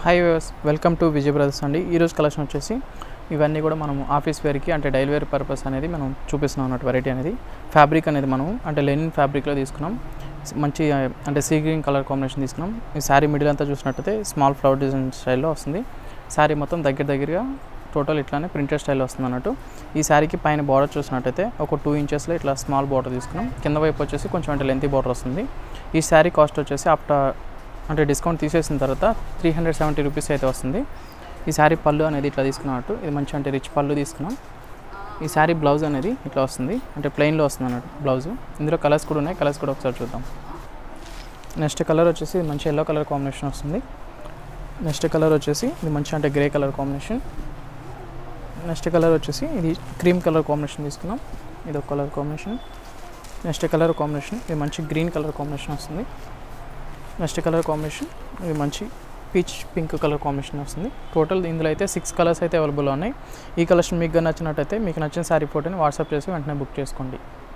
hi viewers welcome to Vijay brothers అండి ఈరోజు collection వచ్చేసి ఇవన్నీ కూడా మనం ఆఫీస్ వేర్కి అంటే డైలీ వేర్ పర్పస్ అనేది మనం చూపిస్తున్నాం అన్నట్టు వెరైటీ అనేది ఫ్యాబ్రిక్ అనేది మనం అంటే లెనిన్ ఫ్యాబ్రిక్లో తీసుకున్నాం మంచి ఆ, అంటే సీ గ్రీన్ కలర్ కాంబినేషన్ తీసుకున్నాం ఈ శారీ మిడిల్ అంతా చూసినట్టయితే స్మాల్ ఫ్లవర్ డిజైన్ స్టైల్లో వస్తుంది శారీ మొత్తం దగ్గర దగ్గరగా టోటల్ ఇట్లానే ప్రింటెడ్ స్టైల్లో వస్తుంది అన్నట్టు ఈ శారీకి పైన బార్డర్ చూసినట్టయితే ఒక టూ ఇంచెస్లో ఇట్లా స్మాల్ బార్డర్ తీసుకున్నాం కింద వైపు వచ్చేసి కొంచెం అంటే లెంతీ బార్డర్ వస్తుంది ఈ శారీ కాస్ట్ వచ్చేసి ఆఫ్టర్ అంటే డిస్కౌంట్ తీసేసిన తర్వాత త్రీ హండ్రెడ్ సెవెంటీ రూపీస్ అయితే వస్తుంది ఈ శారీ పళ్ళు అనేది ఇట్లా తీసుకున్నట్టు ఇది మంచి అంటే రిచ్ పళ్ళు తీసుకున్నాం ఈ శారీ బ్లౌజ్ అనేది ఇట్లా వస్తుంది అంటే ప్లెయిన్లో వస్తుంది అన్నట్టు బ్లౌజ్ ఇందులో కలర్స్ కూడా ఉన్నాయి కలర్స్ కూడా ఒకసారి చూద్దాం నెక్స్ట్ కలర్ వచ్చేసి మంచి ఎల్లో కలర్ కాంబినేషన్ వస్తుంది నెక్స్ట్ కలర్ వచ్చేసి ఇది మంచి అంటే grey colour combination next colour వచ్చేసి ఇది క్రీమ్ కలర్ కాంబినేషన్ తీసుకున్నాం ఇది ఒక colour combination next colour combination ఇది మంచి గ్రీన్ కలర్ కాంబినేషన్ వస్తుంది నెక్స్ట్ కలర్ కాంబినేషన్ ఇది మంచి పీచ్ పింక్ కలర్ కాంబినేషన్ వస్తుంది టోటల్ ఇందులో అయితే సిక్స్ కలర్స్ అయితే అవైలబుల్ ఉన్నాయి ఈ కలెక్షన్ మీకు నచ్చినట్టయితే మీకు నచ్చిన శారీ ఫోటోని వాట్సాప్ చేసి వెంటనే బుక్ చేసుకోండి